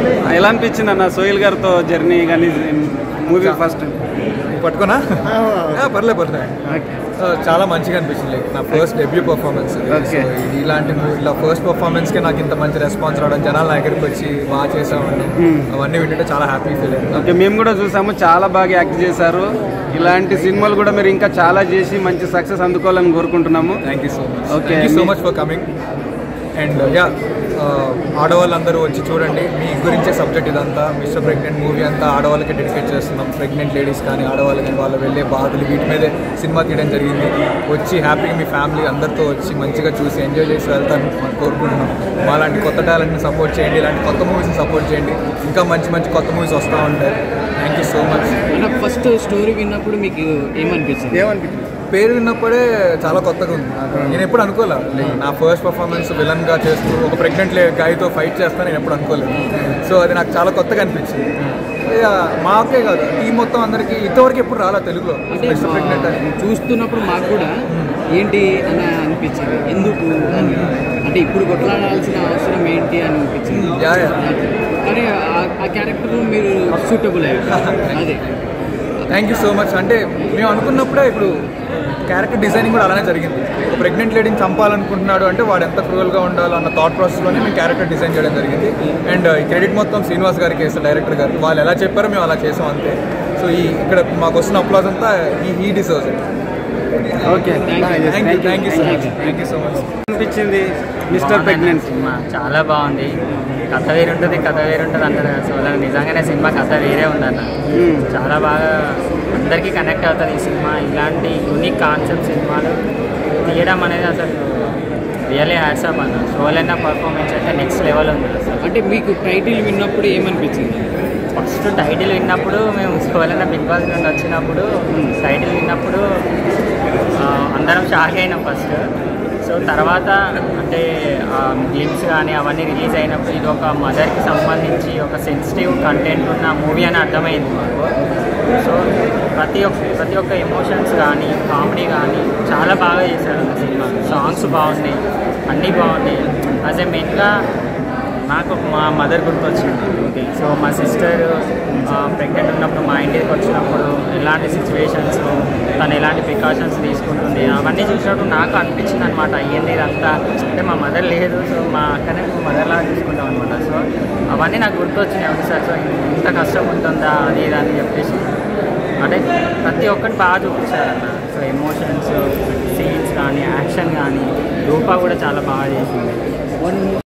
ఎలా అనిపించింది అన్న సోహిల్ గారితో జర్నీ కానీ మూవీ ఫస్ట్ పట్టుకున్నా ఆ, పర్లే పర్లే ఆ, చాలా మంచిగా అనిపించింది లైక్ నా ఫస్ట్ డెబ్యూ పర్ఫార్మెన్స్ Okay. ఇలాంటి movie- ఇలా ఫస్ట్ పర్ఫార్మెన్స్కే నాకు ఇంత మంచి రెస్పాన్స్ రావడం జనాలు నా దగ్గరికి వచ్చి బాగా చేసామని అవన్నీ వింటుంటే చాలా హ్యాపీ ఫీల్ అయింది ఓకే మేము కూడా చూసాము చాలా బాగా యాక్ట్ చేశారు ఇలాంటి సినిమాలు కూడా మీరు ఇంకా చాలా చేసి మంచి సక్సెస్ అందుకోవాలని కోరుకుంటున్నాము thank you so much Okay. Thank you so much for coming and yeah ఆడవాళ్ళందరూ వచ్చి చూడండి మీ గురించే సబ్జెక్ట్ ఇదంతా మిస్టర్ ప్రెగ్నెంట్ మూవీ అంతా ఆడవాళ్ళకి డెడికేట్ చేస్తున్నాం ప్రెగ్నెంట్ లేడీస్ కానీ ఆడవాళ్ళు కానీ వాళ్ళు వెళ్ళే బాధలు వీటి మీదే సినిమా తీయడం జరిగింది వచ్చి హ్యాపీగా మీ ఫ్యామిలీ అందరితో వచ్చి మంచిగా చూసి ఎంజాయ్ చేసి వెళ్తాను మనం కోరుకుంటున్నాం మాలాంటి కొత్త టాలెంట్ని సపోర్ట్ చేయండి ఇలాంటి కొత్త మూవీస్ని సపోర్ట్ చేయండి ఇంకా మంచి మంచి కొత్త మూవీస్ వస్తూ ఉంటాయి థ్యాంక్ యూ సో మచ్ అన్న ఫస్ట్ స్టోరీ విన్నప్పుడు మీకు ఏమనిపించింది ఏమనిపించింది పేరు విన్నప్పుడే చాలా కొత్తగా ఉంది నాకు. నేను ఎప్పుడు అనుకోలే Like, నా ఫస్ట్ పర్ఫార్మెన్స్ విలన్ గా చేస్తూ ఒక ప్రెగ్నెంట్ గాయతో ఫైట్ చేస్తాను నేను ఎప్పుడు అనుకోలేదు సో అది నాకు చాలా కొత్తగా అనిపించింది ఇక మాకే కాదు టీం మొత్తం అందరికి ఇంతవరకు ఎప్పుడు రాలా తెలుగులో అంటే మిస్టర్ ప్రెగ్నెంట్ అని చూస్తున్నప్పుడు మాకు కూడా ఏంటి అని అనిపించింది ఎందుకు అని అంటే ఇప్పుడు కొట్లాడాల్సిన అవసరం ఏంటి అని అనిపించింది యా, యా. కానీ ఆ- ఆ క్యారెక్టర్ మీరు సూటబుల్ అయ్యారు అదే థ్యాంక్ యూ సో మచ్ అంటే మేము అనుకున్నప్పుడే ఇప్పుడు క్యారెక్టర్ డిజైనింగ్ కూడా అలానే జరిగింది ఒక ప్రెగ్నెంట్ లేడీని చంపాలనుకుంటున్నాడు అంటే వాడు ఎంత క్రూవల్గా ఉండాలో అన్న థాట్ ప్రాసెస్లోనే మేము క్యారెక్టర్ డిజైన్ చేయడం జరిగింది అండ్ ఈ క్రెడిట్ మొత్తం శ్రీనివాస్ గారికి వేస్తారు డైరెక్టర్ గారు వాళ్ళు ఎలా చెప్పారో మేము అలా చేసాం అంతే సో ఈ ఇక్కడ మాకు వస్తున్న అప్లాజ్ అంతా ఈ he deserves it okay thank you thank you so much thank you so much అనిపించింది మిస్టర్ బాగుందన్న ప్రెగ్నెంట్ సినిమా చాలా బాగుంది కథ వేరుంటుంది కథ వేరుంటుంది అంటారు కదా సో అలా నిజంగానే సినిమా కథ వేరే ఉందన్న చాలా బాగా అందరికీ కనెక్ట్ అవుతుంది ఈ సినిమా ఇలాంటి యూనిక్ కాన్సెప్ట్ సినిమాలు తీయడం అనేది అసలు రియలీ హ్యాట్సాప్ అన్న సోలన్న పర్ఫార్మెన్స్ అయితే నెక్స్ట్ లెవెల్ ఉంది అసలు అంటే మీకు టైటిల్ విన్నప్పుడు ఏమనిపించింది ఫస్ట్ టైటిల్ విన్నప్పుడు మేము సోలన్న బిగ్ బాస్ నుండి వచ్చినప్పుడు టైటిల్ విన్నప్పుడు ఆ, అందరం షాక్ అయినాం ఫస్ట్ సో తర్వాత అంటే గ్లిమ్స్ కానీ అవన్నీ రిలీజ్ అయినప్పుడు ఇది ఒక మదర్కి సంబంధించి ఒక సెన్సిటివ్ కంటెంట్ ఉన్న మూవీ అని అర్థమైంది మాకు సో ప్రతి ఒక్క ప్రతి ఒక్క ఎమోషన్స్ కానీ కామెడీ కానీ చాలా బాగా చేశారు అన్న సినిమా సాంగ్స్ బాగున్నాయి అన్నీ బాగున్నాయి యాజ్ ఏ మెయిన్గా నాకు మా మదర్ గుర్తొచ్చింది ఓకే సో మా సిస్టర్ ప్రెగ్నెంట్ ఉన్నప్పుడు మా ఇంటికి వచ్చినప్పుడు ఎలాంటి సిచ్యువేషన్స్ తను ఎలాంటి ప్రికాషన్స్ తీసుకుంటుంది అవన్నీ చూసినప్పుడు నాకు అనిపించింది అనమాట అయ్యింది ఇదంతా అంటే మా మదర్ లేదు సో మా అక్కనే మా మదర్లా చూసుకుంటాం అనమాట సో అవన్నీ నాకు గుర్తొచ్చినాయి అవును సార్ సో ఇంత కష్టం ఉంటుందా అది ఇది అని చెప్పేసి అంటే ప్రతి ఒక్కటి బాగా చూపించారన్న సో ఎమోషన్స్ సీన్స్ కానీ యాక్షన్ కానీ రూపా కూడా చాలా బాగా చేసింది వన్